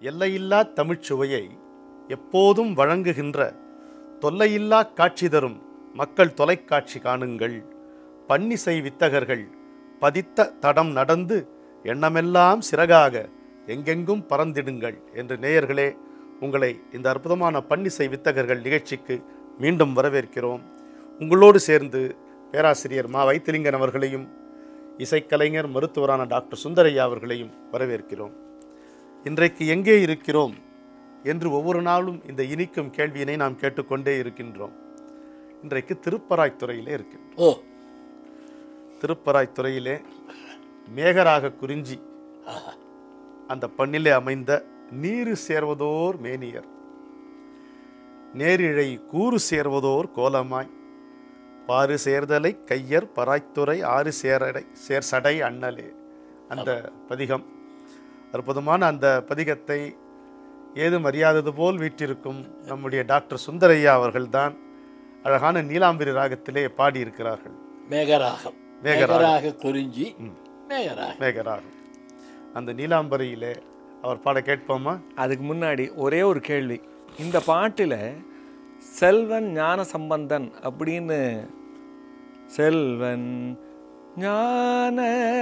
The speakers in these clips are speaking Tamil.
எல்லையில்லா தமிழ்ச் சுவையை எப்போதும் வழங்குகின்ற தொல்லையில்லா காட்சி தரும் மக்கள் தொலைக்காட்சி காணுங்கள் பன்னிசை வித்தகர்கள் பதித்த தடம் நடந்து எண்ணமெல்லாம் சிறகாக எங்கெங்கும் பறந்திடுங்கள் என்று நேயர்களே உங்களை இந்த அற்புதமான பன்னிசை வித்தகர்கள் நிகழ்ச்சிக்கு மீண்டும் வரவேற்கிறோம் உங்களோடு சேர்ந்து பேராசிரியர் மா வைத்திலிங்கன் அவர்களையும் இசைக்கலைஞர் மருத்துவரான டாக்டர் சுந்தரையா அவர்களையும் வரவேற்கிறோம் இன்றைக்கு எங்கே இருக்கிறோம் என்று ஒவ்வொரு நாளும் இந்த இனிக்கும் கேள்வியினை நாம் கேட்டுக்கொண்டே இருக்கின்றோம் இன்றைக்கு திருப்பராய்த்துறையிலே இருக்கின்றோம் ஓ திருப்பராய்த்துறையிலே மேகராக குறிஞ்சி ஆஹா அந்த பண்ணிலே அமைந்த நீரு சேர்வதோர் மேனியர் நேரிழை கூறு சேர்வதோர் கோலமாய் பாரு சேர்தலை கையர் பராய்த்துறை ஆறு சேரடை சேர் சடை அண்ணலே அந்த பதிகம் அற்புதமான அந்த பதிகத்தை ஏதும் அறியாதது போல் வீற்றிருக்கும் நம்முடைய டாக்டர் சுந்தரையா அவர்கள்தான் அழகான நீலாம்பரி ராகத்திலே பாடியிருக்கிறார்கள் மேகராகம் மேகராகம். மேகராக குறிஞ்சி மேகராகம் மேகராகம் அந்த நீலாம்பரியிலே அவர் பாட கேட்போமா அதுக்கு முன்னாடி ஒரே ஒரு கேள்வி இந்த பாட்டில் செல்வன் ஞான சம்பந்தன் அப்படின்னு செல்வன் ஞான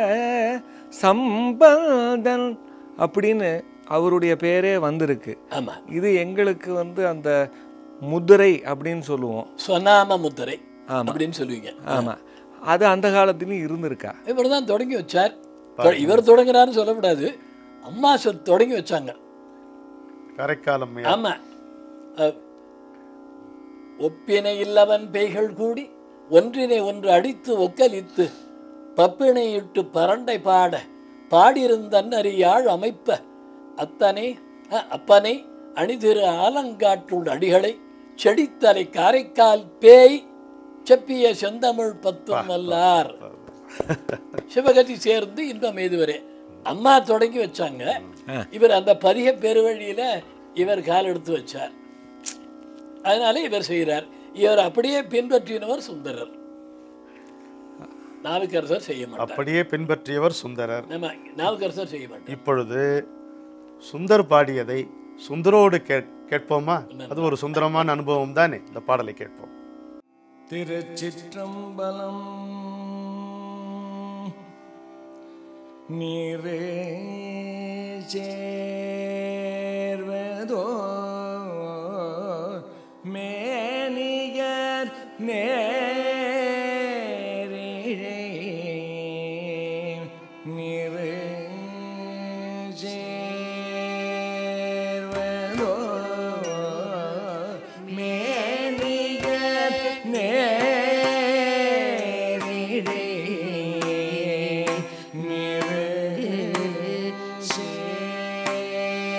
சம்பந்தன் அப்படின்னு அவருடைய பேரே வந்திருக்கு ஆமா இது எங்களுக்கு வந்து அந்த முதிரை அப்படின்னு சொல்லுவோம் சொன்னாம முத்திரை ஆமா. அப்படின்னு சொல்லுவீங்க ஆமாம் அது அந்த காலத்துலேயும் இருந்திருக்கா இவர் தான் தொடங்கி வச்சார் தொ- இவர் தொடங்குறாருன்னு சொல்லக்கூடாது அம்மா சொல் தொடங்கி வச்சாங்க கரைக்காலம் ஆமா அஹ், ஒப்பினை இல்லவன் பேய்கள் கூடி ஒன்றினை ஒன்று அடித்து ஒக்கலித்து பப்பினையிட்டு பரண்டை பாட பாடியிருந்தன் அறியாழ் அமைப்ப அத்தனை அஹ், அப்பனை அணிதிரு ஆலங்காற்றுள் அடிகளை செடித்தலை காரைக்கால் பேய் செப்பிய செந்தமிழ் பத்தும் வல்லார் சிவகதி சேர்ந்து இன்பம் எய்துவரே அம்மா தொடங்கி வச்சாங்க இவர் அந்த பதிக பெருவழியில இவர் கால் எடுத்து வச்சார் அதனால இவர் செய்கிறார் இவர் அப்படியே பின்பற்றினவர் சுந்தரர் நாவுக்கரசர் செய்ய மாட்டார் அப்படியே பின்பற்றியவர் சுந்தரர் நம்ம நாவுக்கரசர் செய்ய மாட்டார் இப்பொழுது சுந்தர் பாடியதை சுந்தரோடு கேட் கேட்போமா அது ஒரு சுந்தரமான அனுபவம் தானே இந்த பாடலை கேட்போம் திருச்சிற்றம்பலம் நீரே சேர்வதோ மேனியர் நேரிழை நீரே சேர்வதோ மேனியர் நேரிழை நீரே சேர்வதோ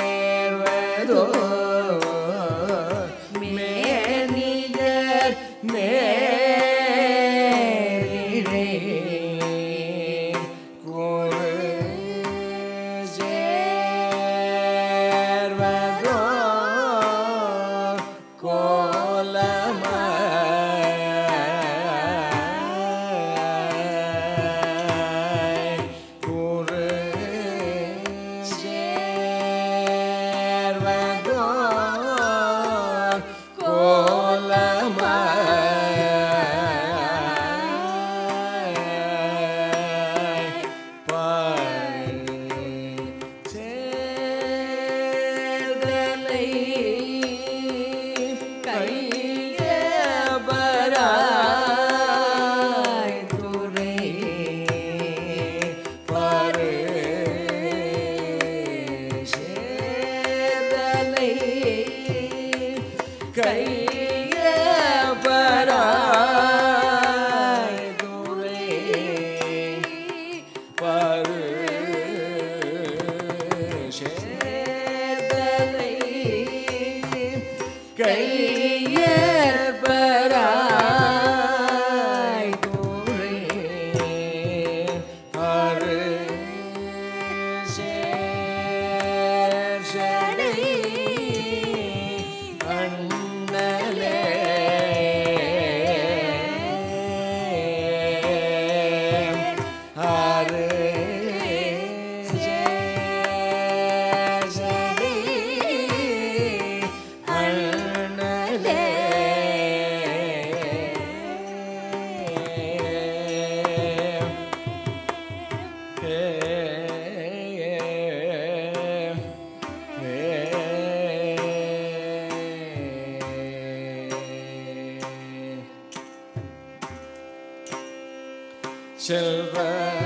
செல்வ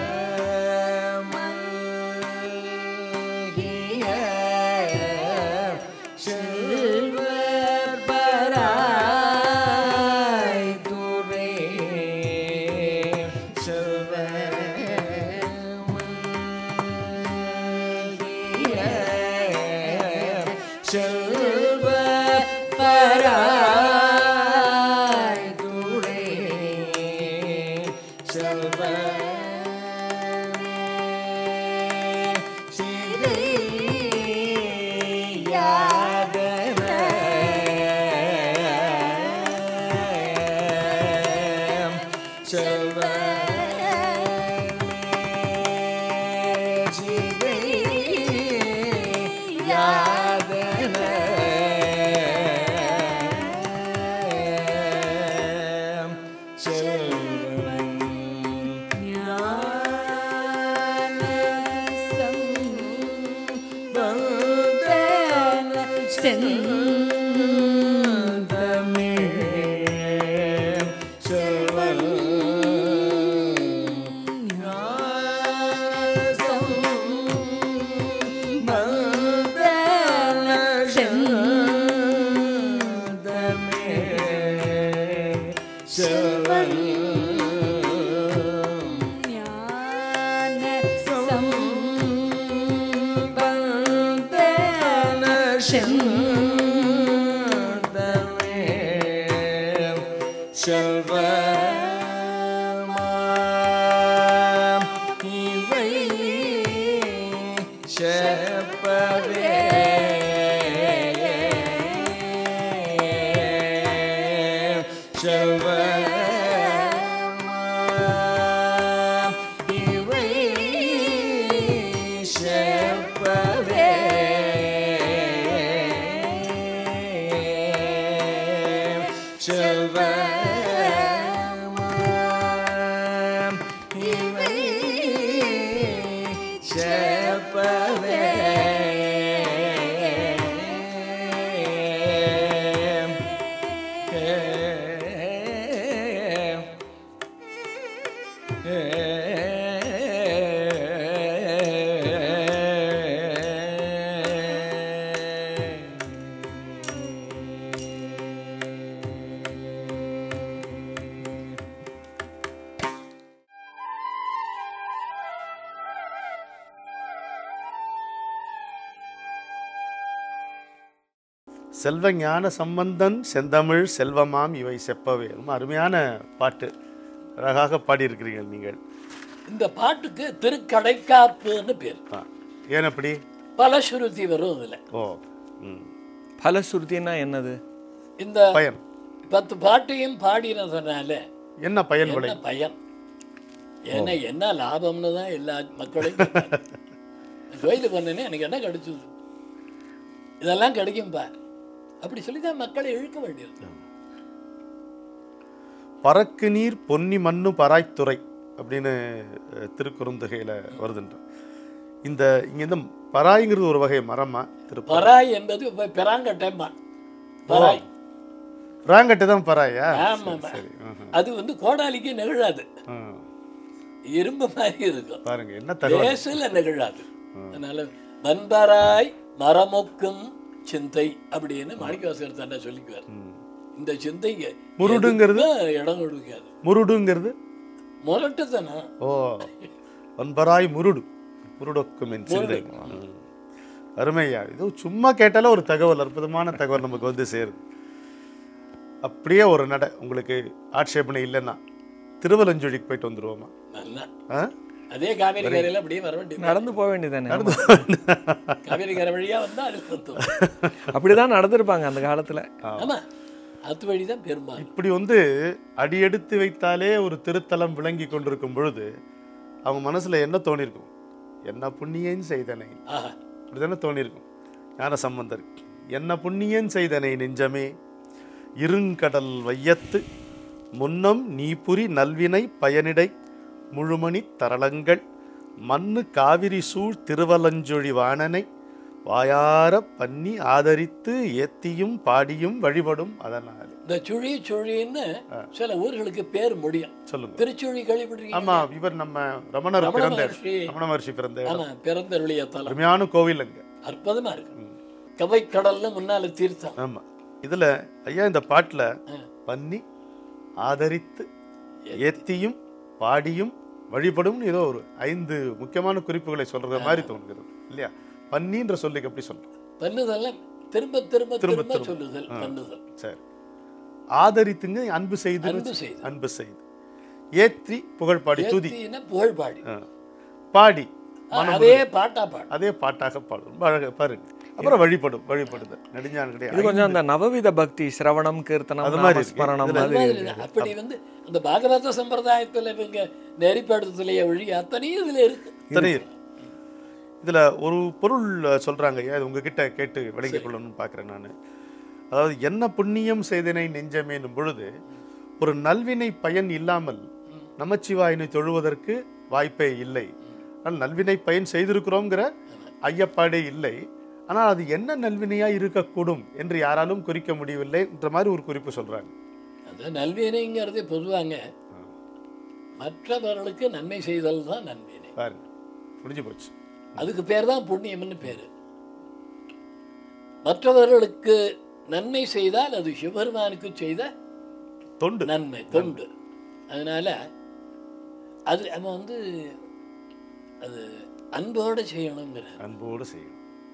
மல்கிய செல்வர் பராய் துறை செல்வ மல்கிய செல்வ பராய் துறை செல்வ செல்வ செல்வ இவை செப்பவே செல்வ இவை செப்பவே செல்வ இவை செப்பவே செல்வஞான சம்பந்தன் செந்தமிழ் செல்வமாம் இவை செப்பவே ரொம்ப அருமையான பாட்டு அழகாக பாடியிருக்கிறீர்கள் நீங்கள் இந்த பாட்டுக்கு திருக்கடைக்காப்புன்னு பேர் ஆ ஏன் அப்படி பலசுருதி வரும் இதுல ஓ ம் பலசுருதினா என்னது இந்த பயன் பத்து பாட்டையும் பாடினதுனால என்ன பயன் விளை என்ன பயன் ஏன்னா என்ன லாபம்னு தான் எல்லா மக்களையும் கேட்பாங்க. நான் கோயிலுக்கு வந்தேனே எனக்கு என்ன கிடைச்சது இதெல்லாம் கிடைக்கும்பா அப்படி சொல்லி தான் மக்களை இழுக்க வேண்டியது பறக்கு நீர் பொன்னி மண்ணு பராய்த்துறை அப்படின்னு அஹ், திருக்குறுந்தொகையில வருதுன்ற இந்த இங்க இந்த பராய்ங்கிறது ஒரு வகை மரமா திரு பராய் என்பது இப்ப பெராங்கட்டேம்மா பராய் ராங்கட்டு தான் பராயா ஆமா சரி ஆஹா. அது வந்து கோடாலிக்கு நிகழாது ஆ. இரும்பு மாதிரி இருக்கும் பாருங்க என்ன தகவல் லேசில் நிகழாது அதனால வன்பராய் மரமொக்கும் சிந்தை அப்படின்னு மாணிக்கவாசகர் தன்னை சொல்லிக்குவார் இந்த சிந்தைக்கு முருடுங்கிறது? எதுக்கும் இடம் கொடுக்காது முருடுங்கிறது முரட்டுத்தனம் ஓ ஒன்பராய் முருடு முருடொக்கும் என் சிந்தை ம். அருமையா இது சும்மா கேட்டாலே ஒரு தகவல் அற்புதமான தகவல் நமக்கு வந்து சேருது அப்படியே ஒரு நடை உங்களுக்கு ஆட்சேபனை இல்லைன்னா திருவலஞ்சொழிக்கு போயிட்டு வந்துருவோமா நல்லா ஆ? அதே காவேரி கரையில அப்படியே வர வேண்டியது நடந்து போக வேண்டியதானே காவேரி கரை வழியா வந்தா அது சுத்தம் அப்படிதான் நடந்திருப்பாங்க அந்த காலத்துல ஆமா அது வழி தான் பெரும்பாலும் இப்படி வந்து அடியெடுத்து வைத்தாலே ஒரு திருத்தலம் விளங்கி கொண்டிருக்கும் பொழுது அவங்க மனசுல என்ன தோணியிருக்கும் என்ன புண்ணியன் செய்தனை ஆஹா அப்படிதானே தோணியிருக்கும் ஞான சம்பந்தர் என்ன புண்ணியன் செய்தனை நெஞ்சமே இருங்கடல் வையத்து முன்னம் நீபுரி நல்வினை பயனிடை முழுமணி தரளங்கள் மண்ணு காவிரி சூழ் திருவலஞ்சொழி வாணனை வாயார பண்ணி ஆதரித்து ஏத்தியும் பாடியும் வழிபடும் அதனால் இந்த சுழி சுழின்னு சில ஊர்களுக்கு பேர் முடியும் சொல்லுங்க திருச்சுழி கழிவிடுறீங்க ஆமா இவர் நம்ம ரமணர் ரமண பிறந்த மகர்ஷி. ரமண மகர்ஷி பிறந்த இடம். ஆமா பிறந்தருளிய தலம் அருமையான கோவில் அங்க அற்புதமா இருக்கு கவை கடல்ல முன்னால தீர்த்தம் ஆமா இதுல ஐயா இந்த பாட்டுல பன்னி ஆதரித்து ஏத்தியும் பாடியும் வழிபடும் ஏதோ ஒரு ஐந்து முக்கியமான குறிப்புகளை சொல்ற மாதிரி தோணுகிறது இல்லையா பன்னின்ற சொல்லுக்கு எப்படி சொல்றது பண்ணுதல்ல திரும்ப திரும்ப திரும்ப திரும்ப திரும்ப. சொல்லுதல் பண்ணுதல் சரி ஆதரித்துங்க அன்பு செய்து அன்பு செய்து அன்பு செய்து ஏற்றி புகழ் பாடி துதி ஏத்தின புகழ் பாடி ஆ. பாடி அதே பாட்டா பாடு அதே பாட்டாக பாடும் ரொம்ப அழகா பாருங்க அப்புறம் வழிபடும் வழிபடுதல் நெடுஞ்சான் இது கிடையாது கொஞ்சம் அந்த நவவித பக்தி சிரவணம் கீர்த்தனம் அது மாதிரி இருக்கு. நாமஸ்மரணம் இதுல- அது மாதிரி மாதிரி தான். அப்படி வந்து அந்த பாகவத சம்பிரதாயத்துல இவங்க நெறிப்படுத்தலையே ஒழி அத்தனையும் இதுல இருக்கு இத்தனை இருக்கு. இதுல ஒரு பொருள் அஹ், சொல்றாங்க ஐயா இது உங்ககிட்ட கேட்டு விளங்கிக் கொள்ளணும்னு பார்க்குறேன் நான் அதாவது என்ன புண்ணியம் செய்தனை நெஞ்சமேனும் பொழுது ஒரு நல்வினை பயன் இல்லாமல் நமச்சிவாயினை தொழுவதற்கு வாய்ப்பே இல்லை ஆனால் நல்வினை பயன் செய்திருக்கிறோங்கிற ஐயப்பாடே இல்லை ஆனால் அது என்ன நல்வினையா இருக்கக்கூடும் என்று யாராலும் குறிக்க முடியவில்லை என்ற மாதிரி ஒரு குறிப்பு சொல்றாங்க அந்த நல்வினைங்கிறது பொதுவாங்க மற்றவர்களுக்கு நன்மை செய்தல் தான் நன்வினை பாருங்க முடிஞ்சு போச்சு அதுக்கு பேர் தான் புண்ணியம்னு பேர் மற்றவர்களுக்கு நன்மை செய்தால் அது சிவபெருமானுக்கு செய்த தொண்டு நன்மை தொண்டு அதனால அது அவன் வந்து அது அன்போடு செய்யணுங்கிற அன்போடு செய்யும்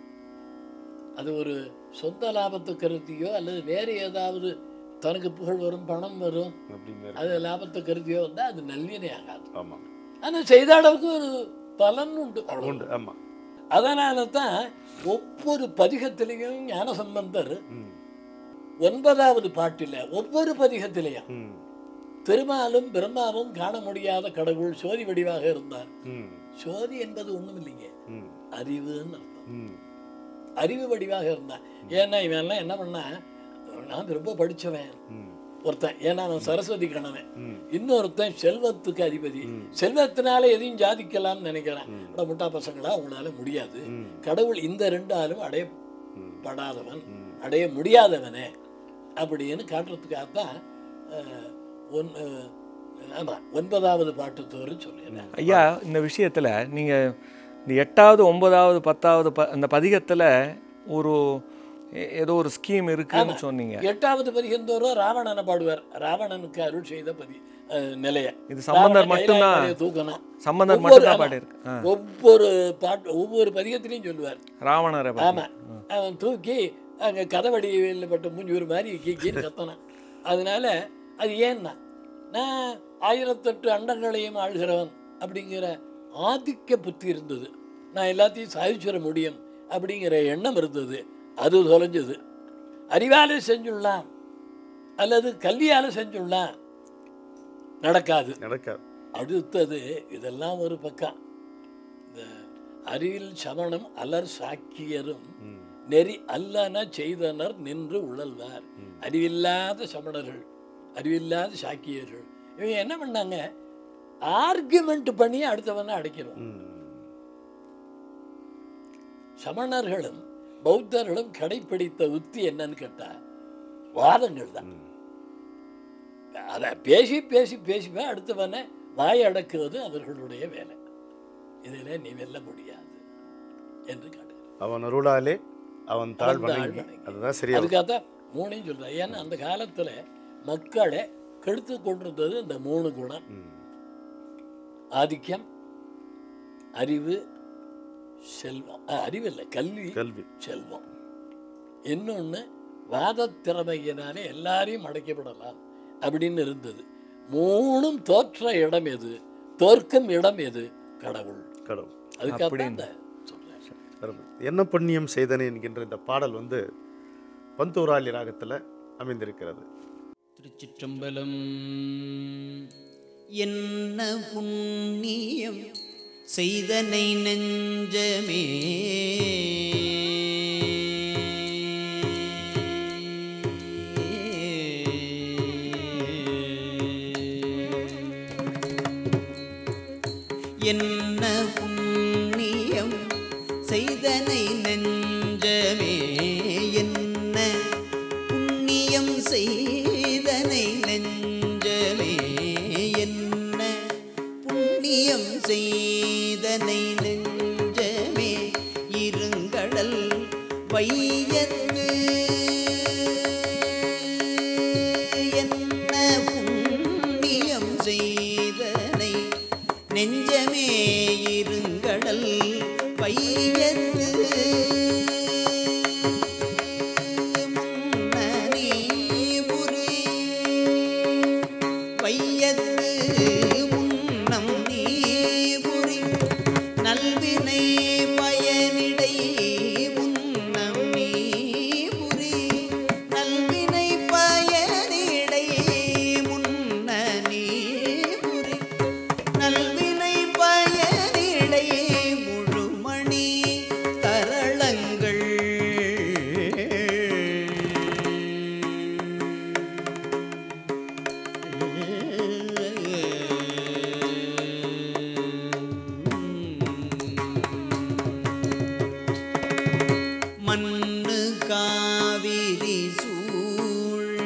அது ஒரு சொந்த லாபத்தை கருத்தியோ அல்லது வேறு ஏதாவது தனக்கு புகழ் வரும் பணம் வரும் அப்படிங்கிற அது லாபத்தை கருத்தியோ வந்தால் அது நல்வினை ஆகாது ஆமாம் ஆனால் செய்த அளவுக்கு ஒரு பலன் உண்டு அவ்வளவு. உண்டு ஆமாம் அதனால தான் ஒவ்வொரு பதிகத்திலையும் ஞானசம்பந்தர் ம் ஒன்பதாவது பாட்டில் ஒவ்வொரு பதிகத்திலையும் ம் திருமாலும் பிரம்மாவும் காண முடியாத கடவுள் சோதி வடிவாக இருந்தார் ம் சோதி என்பது ஒண்ணும் இல்லைங்க ம் அறிவுன்னு அர்த்தம் ம் அறிவு வடிவாக இருந்தான் ஏன்னா இவன் எல்லாம் என்ன பண்ணா நான் ரொம்ப படிச்சவன் ம் ஒருத்தன் ஏன்னா அவன் சரஸ்வதி கணவன் ம் இன்னொருத்தன் செல்வத்துக்கு அதிபதி செல்வத்தினால எதையும் ஜாதிக்கலாம்னு நினைக்கிறேன் அட முட்டா பசங்களா அவங்களால முடியாது ம். கடவுள் இந்த ரெண்டு ஆளும் அடையப்படாதவன் அடைய முடியாதவனே அப்படின்னு காட்டுறதுக்காகத்தான் அஹ், ஒன் அஹ், ஆமா ஒன்பதாவது பாட்டுத்தோறு சொல்லிடுறேன் ஐயா இந்த விஷயத்துல நீங்க இந்த எட்டாவது ஒன்பதாவது பத்தாவது ப அந்த பதிகத்துல ஒரு ஏ- ஏதோ ஒரு ஸ்கீம் இருக்குன்னு சொன்னீங்க எட்டாவது பதிகந்தோறும் ராவணனை பாடுவார் ராவணனுக்கு அருள் செய்த பதி அஹ், நிலைய இது சம்பந்தர் ராவணன் மட்டும்தான் கைலாய மலையை தூக்கணும் சம்பந்தர் ஒவ்வொரு- மட்டும்தான் ஆமா. பாடியிருக்கு ஆ. ஒவ்வொரு பாட்டு ஒவ்வொரு பதிகத்திலையும் சொல்லுவார் ராவணரை பத்தி. ஆமா அவன் தூக்கி அங்க கதவடியில் பட்ட மூஞ்சூர் மாதிரி கீக்கின்னு கத்தனான் அதனால அது ஏன்னா நான் ஆயிரத்தெட்டு அண்டங்களையும் ஆள்கிறவன் அப்படிங்கிற ஆதிக்க புத்தி இருந்தது நான் எல்லாத்தையும் சாதிச்சிட முடியும் அப்படிங்கிற எண்ணம் இருந்தது அது தொலைஞ்சது அறிவால செஞ்சுடலாம் அல்லது கல்வியால செஞ்சுடலாம் நடக்காது நடக்காது அடுத்தது இதெல்லாம் ஒரு பக்கம் இந்த அறிவில் சமணம் அலர் சாக்கியரும் ம் நெறி அல்லன செய்தனர் நின்று உழல்வார் அறிவில்லாத சமணர்கள் அறிவில்லாத சாக்கியர்கள் இவங்க என்ன பண்ணாங்க ஆர்குமெண்ட் பண்ணி அடுத்தவனை அடைக்கிறோம் ம் சமணர்களும் பௌத்தர்களும் கடைப்பிடித்த உத்தி என்னன்னு கேட்டா வாதங்கள் தான் அதை பேசி பேசி பேசி போய் அடுத்தவனை வாய் அடக்குவது அவர்களுடைய வேலை இதில் நீ வெல்ல முடியாது என்று காட்டுகிறார் அவன் அருளாலே அவன் தாழ் அவன் தாழ் வணங்கி வணங்கி. அதுதான் சரியா அதுக்காக தான் மூணையும் சொல்கிறேன் ஏன்னா அந்த காலத்துல மக்களை கெடுத்து கொண்டிருந்தது இந்த மூணு குணம் ம் ஆதிக்கம் அறிவு செல்வம் அஹ், அறிவு இல்லை கல்வி கல்வி செல்வம் இன்னொன்று வாத திறமையினாலே எல்லாரையும் அடைக்கப்படலாம் அப்படின்னு இருந்தது மூணும் தோற்ற இடம் எது தோற்கும் இடம் எது கடவுள் கடவுள் அதுக்காக தான் இந்த சொல்றேன் அருமை. என்ன புண்ணியம் செய்தனே என்கின்ற இந்த பாடல் வந்து பந்தூராளி ராகத்துல அமைந்திருக்கிறது திருச்சிற்றம்பலம் என்ன புண்ணியம் செய்தனை நெஞ்சமே என்ன புண்ணியம் செய்தனை நெஞ்சமே என்ன புண்ணியம் செய்தனை செய்தனை நெஞ்சமே இருங்கடல் வையத்து என்ன புண்ணியம் செய்தனை நெஞ்சமே இருங்கடல் வையத்து முன்னனே புரி வையத்து முன்னம் நீ புரி நல்வினை பயனிடை முன்னம் நீ புரி நல்வினை பயனிடை முன்ன நீ புரி நல்வினை பயனிடை முழுமணி தரளங்கள் மண்ணு காவிரி சூழ்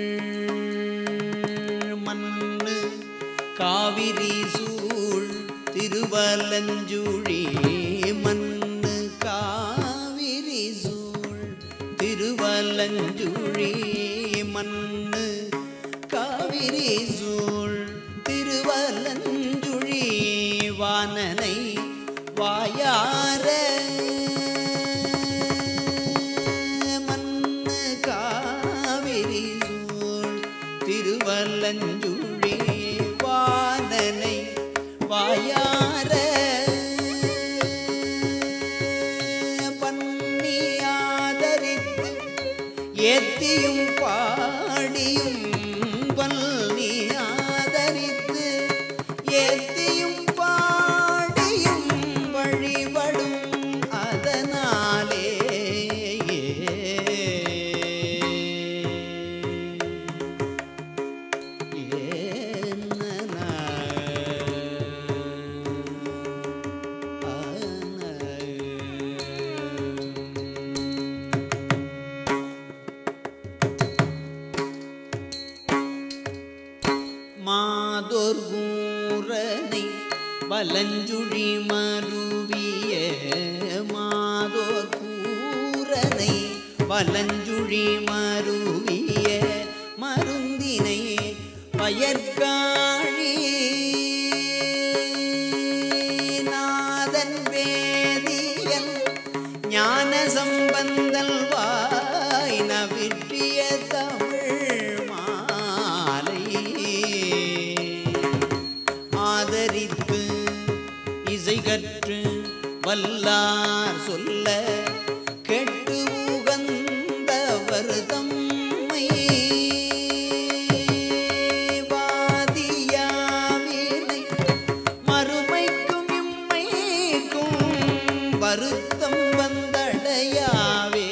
மண்ணு காவிரி சூழ் திருவலஞ்சுழி மண்ணு காவிரி சூழ் திருவலஞ்சுழி மண்ணு காவிரி சூழ் திருவலஞ்சுழி வானனை வாயார மண்ணு காவிரி சூழ் திருவல்லஞ்சுழி வானனை வாயார பண்ணி ஆதரித்து ஏத்தியும் பாடியும் பல்லி ஆதரித்து ஏத்தியும் பாடியும் வழிபடும் அதனாலே மாதோர் கூரனை வலஞ்சுழி மருவிய மாதோர் கூரனை வலஞ்சுழி மருவிய மருந்தினை பயற்காழி நாதன் வேதியன் ஞான சம்பந்தல் வாய் நவிற்றிய தமிழ் மாலை ஆதரித்து இசை கற்று வல்லார் சொல்ல கெட்டு உகந்தவர் தம்மை வாதியாவினை மறுமைக்கும் இம்மைக்கும் வருத்தம் வந்தடையாவே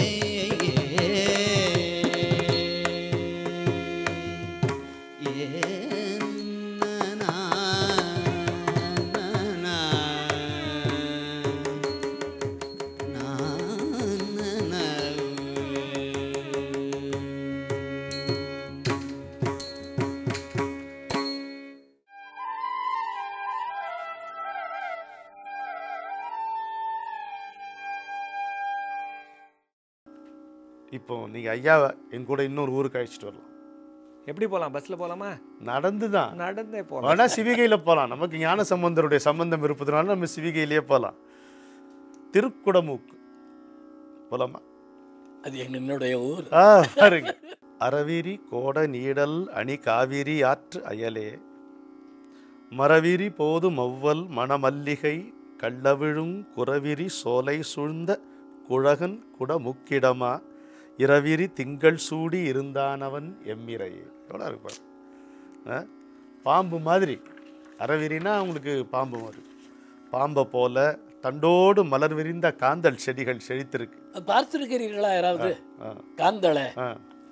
இப்போ நீங்கள் ஐயாவை என் கூட இன்னொரு ஊருக்கு அழைச்சிட்டு வரலாம் எப்படி போகலாம் பஸ்ஸில் போகலாமா நடந்து தான் நடந்தே போகலாம் வேணா சிவிகையில் போகலாம் நமக்கு ஞான சம்பந்தருடைய சம்பந்தம் இருப்பதுனால நம்ம சிவிகையிலேயே போகலாம் திருக்குடமூக்கு போலாமா அது என்னுடைய ஊர் ஆ பாருங்க அறவிரி கோட நீடல் அணி காவிரி ஆற்று அயலே மரவிரி போது மவ்வல் மணமல்லிகை கள்ளவிழுங் குறவிரி சோலை சூழ்ந்த குழகன் குடமுக்கிடமா இரவிரி திங்கள் சூடி இருந்தானவன் எம்மிரையே எவ்வளோ இருக்கு பாரு. ஆ? பாம்பு மாதிரி அறவிரினா உங்களுக்கு பாம்பு மாதிரி பாம்பை போல தண்டோடு மலர் விரிந்த காந்தல் செடிகள் செழித்திருக்கு அது பார்த்திருக்கிறீர்களா யாராவது ஆ காந்தளை ஆ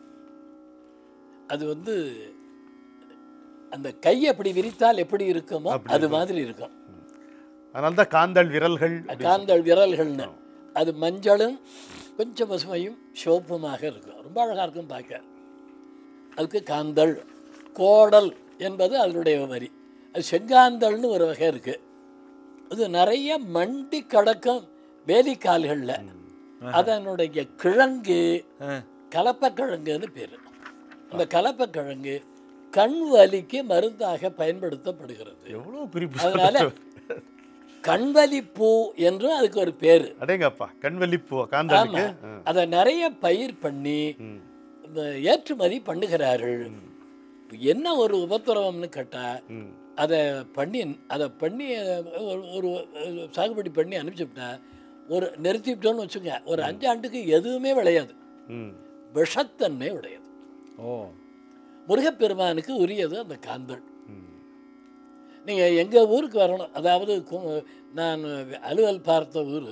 அது வந்து அந்த கை அப்படி விரித்தால் எப்படி இருக்குமோ அது மாதிரி இருக்கும் அதனால தான் காந்தல் விரல்கள் அப்படி- காந்தள் விரல்கள்னு அது மஞ்சளும் கொஞ்சம் பசுமையும் சிவப்புமாக இருக்கும் ரொம்ப அழகாக இருக்கும் பார்க்க அதுக்கு காந்தள் கோடல் என்பது அதனுடைய வரி அது செங்காந்தள்னு ஒரு வகை இருக்குது அது நிறைய மண்டி கடக்கும் வேலிக்கால்களில் அதனுடைய கிழங்கு ஆ. கலப்பக்கிழங்குன்னு பேர் அந்த கலப்பக்கிழங்கு கண் வலிக்கு மருந்தாக பயன்படுத்தப்படுகிறது எவ்வளோ குறிப்பு அதனால கண்வலி பூ என்றும் அதுக்கு ஒரு பேர் அடேங்கப்பா கண்வெள்ளி பூ காந்தலுக்கு அதை நிறைய பயிர் பண்ணி ம். இந்த ஏற்றுமதி பண்ணுகிறார்கள் என்ன ஒரு உபத்திரவம்னு கேட்டால் ம் அதை பண்ணி அதை பண்ணி அஹ், ஒரு ஒரு சாகுபடி பண்ணி அனுப்பிச்சுட்டா ஒரு நிறுத்திவிட்டோன்னு வச்சுங்க ஒரு அஞ்சு ஆண்டுக்கு எதுவுமே விளையாது ம் விஷத்தன்மை உடையது ஓ முருகப்பெருமானுக்கு உரியது அந்த காந்தல் ம் நீங்கள் எங்கள் ஊருக்கு வரணும் அதாவது கு- நான் அலுவல் பார்த்த ஊர்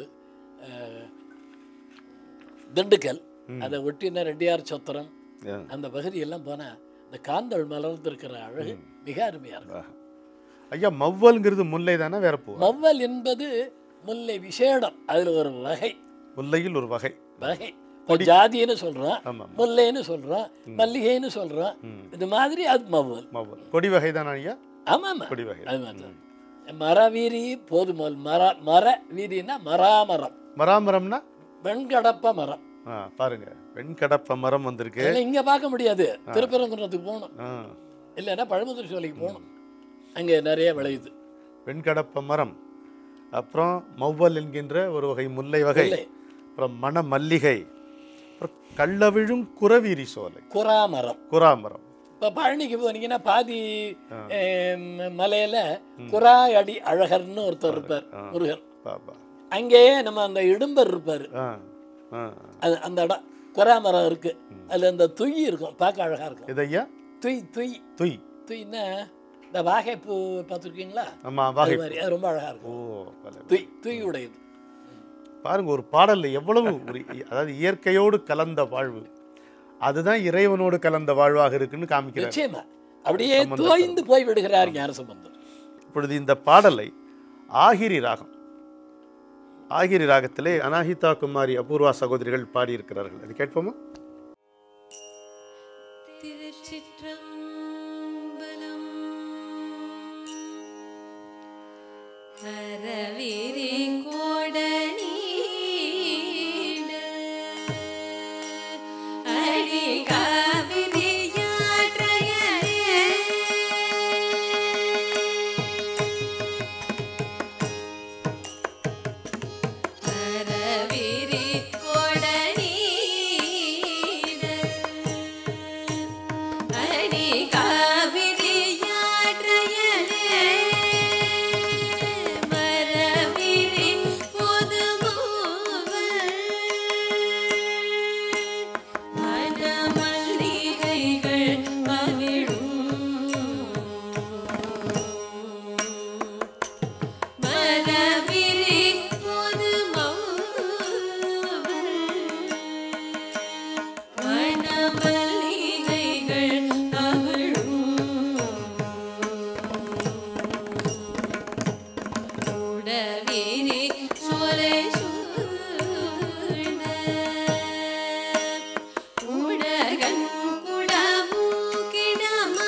திண்டுக்கல் அதை ஒட்டின ரெட்டியார் சத்திரம் ஆ. அந்த பகுதியெல்லாம் போனால் இந்த காந்தல் மலர்ந்திருக்கிற அழகு மிக அருமையாக இருக்கும் ஐயா மவ்வல்ங்கிறது முல்லை தானே வேற பூ மவ்வல் என்பது முல்லை விசேடம் அதில் ஒரு வகை முல்லையில் ஒரு வகை வகை இப்போ ஜாதின்னு சொல்கிறோம் ஆமாம் முல்லைன்னு சொல்கிறோம் மல்லிகைன்னு சொல்கிறோம் இது மாதிரி அது மவ்வல் மவ்வல் கொடி வகை தானே ஐயா ஆமாம் ஆமாம் கொடி வகை அது மாதிரி தான். மரவீரி போதுமோல் மர மர வீரின்னா மராமரம் மராமரம்னா வெண்கடப்ப மரம் ஆ பாருங்க வெண்கடப்ப மரம் வந்திருக்கு அதெல்லாம் இங்கே பார்க்க முடியாது திருப்பரங்குன்றத்துக்கு போகணும் ஆ இல்லைன்னா பழமுதிர் சோலைக்கு போகணும் அங்கே நிறைய விளையுது வெண்கடப்ப மரம் அப்புறம் மவ்வல் என்கின்ற ஒரு வகை முல்லை வகை முல்லை. அப்புறம் மண மல்லிகை அப்புறம் கள்ளவிழும் குறவீரி சோலை குறா மரம் குறாமரம் இப்போ பழனிக்கு போனீங்கன்னா பாதி மலையில் குறா அடி அழகர்னு ஒருத்தர் இருப்பார் முருகர் பாபா அங்கேயே நம்ம அந்த இடும்பர் இருப்பார் ஆ ஆ அது அந்த இடம் குறா மரம் இருக்குது அதில் அந்த துய் இருக்கும் பார்க்க அழகாக இருக்கும் இது ஐயா துய் துய் துய் துய்னா இந்த வாகைப்பூ பார்த்துருக்கீங்களா ஆமா அது வகை மாதிரி அது ரொம்ப அழகாக ஓ இருக்கும் பல- துய் துய் உடையது பாருங்க ஒரு பாடல்ல எவ்வளவு ஒரு அதாவது இயற்கையோடு கலந்த வாழ்வு அதுதான் இறைவனோடு கலந்த வாழ்வாக இருக்குன்னு காமிக்கிறார் நிச்சயமா அப்படியே தோய்ந்து போய் விடுகிறார் ஞானசம்பந்தர் இப்பொழுது இந்த பாடலை ஆகிரி ராகம் ஆகிரி ராகத்திலே அனாஹிதா குமாரி அபூர்வா சகோதரிகள் பாடியிருக்கிறார்கள் அது கேட்போமா திருச்சிற்றம்பலம் ஹரவிரி கோடனீட அடி காவிரியாற்றையரே ஹரவிரி கோடனீட அடி காவிரியாற்றையரே மரவிரி புதுமூவல் மனமல்லிகைகள் மகிழும் மரவிரி புதுமௌவல் மணமல்லிகைகள் அவிழும் உடவிரி சோலை சூழ்ந்த உடகன் குடமூக்கிடமா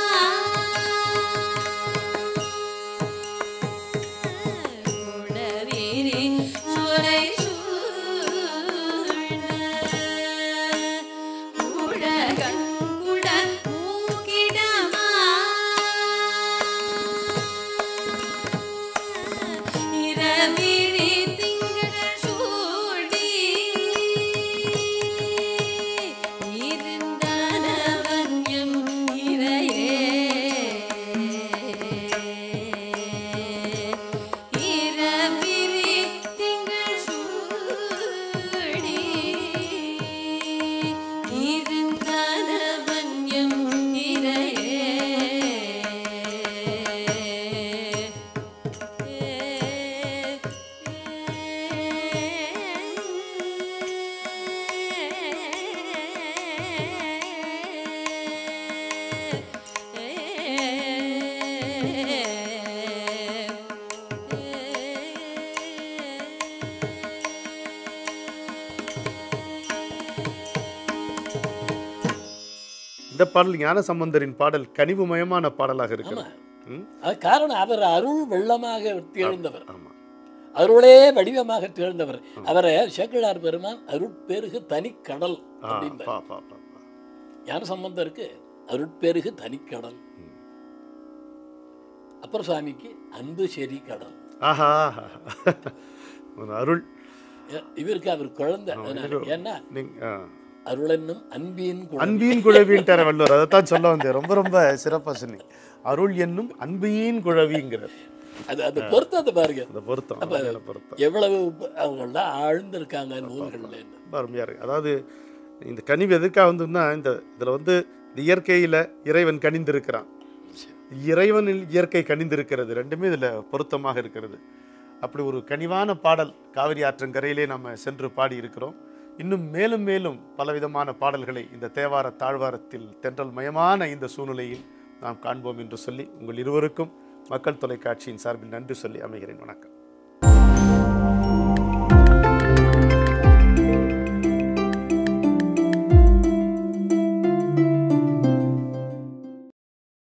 உடவிரி சோலை சூழ்ந்த உடகன் குடமூக்கிடமா இரவிரி திங்கள் சூடி இருந்தனவன் எம் இறையே இரவிரி திங்கள் சூடி இருந்தனவன் எம் இறையே இந்த பாடல் ஞான சம்பந்தரின் பாடல் கனிவுமயமான பாடலாக இருக்கிறது ம் அது காரணம் அவர் அருள் வெள்ளமாக திகழ்ந்தவர் ஆமாம் அருளே வடிவமாக திகழ்ந்தவர் அவரை சேக்கிழார் பெருமான் அருட்பெருகு தனிக்கடல் ஆ அப்படிம்பார் பா பா பா பா. ஞான சம்பந்தம் இருக்கு அருட்பெருகு தனிக்கடல் அப்புறம் சுவாமிக்கு அன்பு செறி கடல் ஆஹா ஆஹா. ஒரு அருள் ஏ- இவருக்கு அவர் குழந்தை அதனால. ஏன்னா நீங்க ஆ. அருள் என்னும் அன்பின் குழந்தை அன்பின் குழவின்ட்டார வள்ளுவர் அதைத்தான் சொல்ல வந்தேன் ரொம்ப ரொம்ப சிறப்பாக சொன்னீங்க அருள் என்னும் அன்பியின் குழவிங்கிறார் அது அந்த பொருத்தத்தை பாருங்க அந்த பொருத்தம் அழகான பொருத்தம் எவ்வளவு அவங்களாம் ஆழ்ந்திருக்காங்க நூல்கள்ல ரொம்ப அருமையாக இருக்கு அதாவது இந்த கனிவு எதுக்காக வந்துன்னா இந்த இதில் வந்து இந்த இயற்கையில் இறைவன் கனிந்திருக்கிறான் இறைவனில் இயற்கை கனிந்திருக்கிறது ரெண்டுமே இதில் பொருத்தமாக இருக்கிறது அப்படி ஒரு கனிவான பாடல் காவிரி ஆற்றங்கரையிலே நம்ம சென்று பாடி இருக்கிறோம் இன்னும் மேலும் மேலும் பலவிதமான பாடல்களை இந்த தேவார தாழ்வாரத்தில் தென்றல் மயமான இந்த சூழ்நிலையில் நாம் காண்போம் என்று சொல்லி உங்கள் இருவருக்கும் மக்கள் தொலைக்காட்சியின் சார்பில் நன்றி சொல்லி அமைகிறேன் வணக்கம்